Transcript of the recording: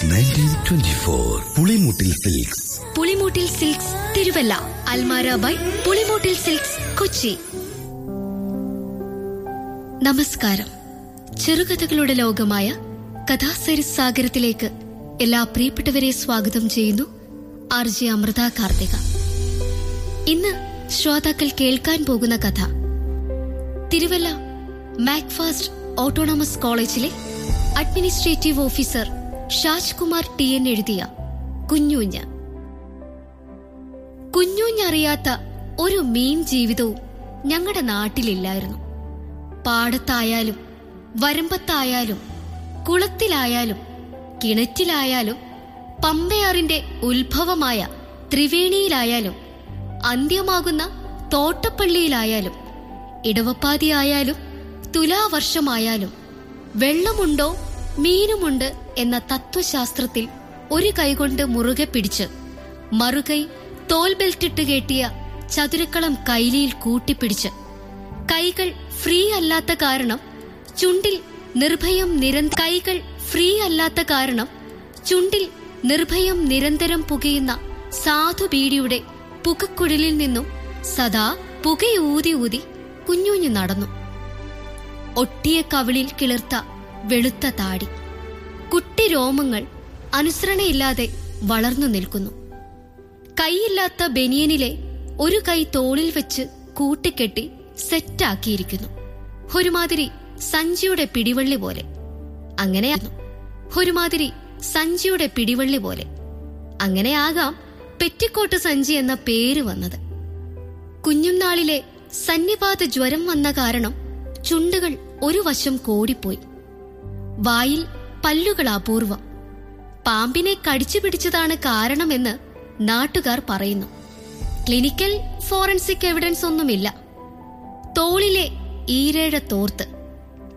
nineteen twenty four Pulimoottil silks Pulimoottil silks Thiruvalla അൽമാര by Pulimoottil silks Kochi നമസ്കാരം ചെറുകഥകളുടെ ലോകമായ കഥാസരിസാഗരത്തിലേക്ക് എല്ലാ പ്രിയപ്പെട്ടവരെ സ്വാഗതം ചെയ്യുന്നു ആർ ജെ അമൃത കാർത്തിക ഇന്ന് ശ്രോതാക്കൾ കേൾക്കാൻ പോകുന്ന കഥ തിരുവല്ല മാക്ഫാസ്റ്റ് ഓട്ടോണമസ് കോളേജിലെ administrative officer Shajkumar T N എഴുതിയ കുഞ്ഞൂഞ്ഞ് കുഞ്ഞൂഞ്ഞറിയാത്ത ഒരു മീൻ ജീവിതവും ഞങ്ങളുടെ നാട്ടിലില്ലായിരുന്നു പാടത്തായാലും വരമ്പത്തായാലും കുളത്തിലായാലും കിണറ്റിലായാലും പമ്പയാറിന്റെ ഉത്ഭവമായ ത്രിവേണിയിലായാലും അന്ത്യമാകുന്ന തോട്ടപ്പള്ളിയിലായാലും ഇടവപ്പാതിയായാലും തുലാവർഷമായാലും വെള്ളമുണ്ടോ മീനുമുണ്ട് എന്ന തത്വശാസ്ത്രത്തിൽ ഒരു കൈകൊണ്ട് മുറുകെ പിടിച്ച് മറുകൈ തോൽ ബെൽറ്റിട്ട് കെട്ടിയ ചതുരക്കളം കൈലിയിൽ കൂട്ടിപ്പിടിച്ച് കൈകൾ ഫ്രീ അല്ലാത്ത കാരണം ചുണ്ടിൽ നിർഭയം നിരന്ത കൈകൾ ഫ്രീ അല്ലാത്ത കാരണം ചുണ്ടിൽ നിർഭയം നിരന്തരം പുകയുന്ന സാധു ബീഡിയുടെ പുകക്കുഴലിൽ നിന്നും സദാ പുകയൂതി ഊതി കുഞ്ഞുഞ്ഞു നടന്നു ഒട്ടിയ കവിളിൽ കിളിർത്ത വെളുത്ത താടി കുട്ടി രോമങ്ങൾ അനുസരണയില്ലാതെ വളർന്നു നിൽക്കുന്നു കൈയില്ലാത്ത ബനിയനിലെ ഒരു കൈ തോളിൽ വെച്ച് കൂട്ടിക്കെട്ടി സെറ്റാക്കിയിരിക്കുന്നു ഒരുമാതിരി സഞ്ചിയുടെ പിടിവള്ളി പോലെ അങ്ങനെയായിരുന്നു ഒരുമാതിരി സഞ്ചിയുടെ പിടിവള്ളി പോലെ അങ്ങനെയാകാം പെറ്റിക്കോട്ട് സഞ്ചി എന്ന പേര് വന്നത് കുഞ്ഞുനാളിലെ സന്നിപാത ജ്വരം വന്ന കാരണം ചുണ്ടുകൾ ഒരു വശം കോടിപ്പോയി വായിൽ പല്ലുകൾ അപൂർവം പാമ്പിനെ കടിച്ചു പിടിച്ചതാണ് കാരണമെന്ന് നാട്ടുകാർ പറയുന്നു ക്ലിനിക്കൽ ഫോറൻസിക് എവിഡൻസ് ഒന്നുമില്ല തോളിലെ ഈരേഴ തോർത്ത്